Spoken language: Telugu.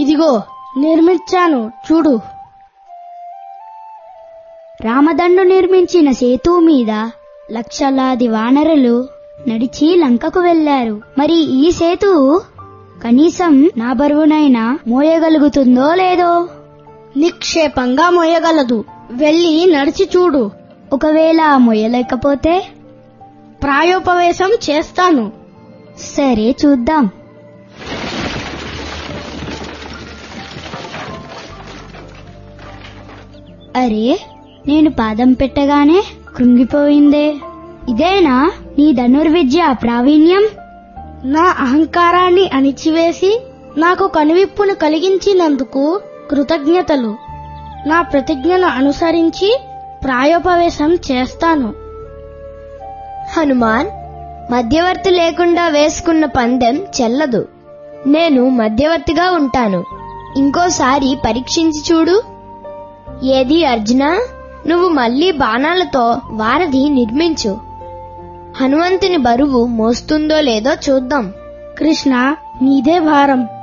ఇదిగో నిర్మించాను చూడు రామదండు నిర్మించిన సేతువు మీద లక్షలాది వానరులు నడిచి లంకకు వెళ్లారు మరి ఈ సేతువు కనీసం నా బరువునైనా మోయగలుగుతుందో లేదో నిక్షేపంగా మోయగలదు వెళ్ళి నడిచి చూడు ఒకవేళ మోయలేకపోతే ప్రాయోపవేశం చేస్తాను సరే చూద్దాం అరే నేను పాదం పెట్టగానే కృంగిపోయిందే ఇదేనా నీ ధనుర్విద్య ప్రావీణ్యం నా అహంకారాన్ని అణిచివేసి నాకు కనువిప్పును కలిగించినందుకు కృతజ్ఞతలు నా ప్రతిజ్ఞను అనుసరించి ప్రాయోపవేశం చేస్తాను హనుమాన్ మధ్యవర్తి లేకుండా వేసుకున్న పందెం చెల్లదు నేను మధ్యవర్తిగా ఉంటాను ఇంకోసారి పరీక్షించి చూడు ఏది అర్జున నువ్వు మళ్ళీ బాణాలతో వారధి నిర్మించు హనుమంతుని బరువు మోస్తుందో లేదో చూద్దాం కృష్ణ నీదే భారం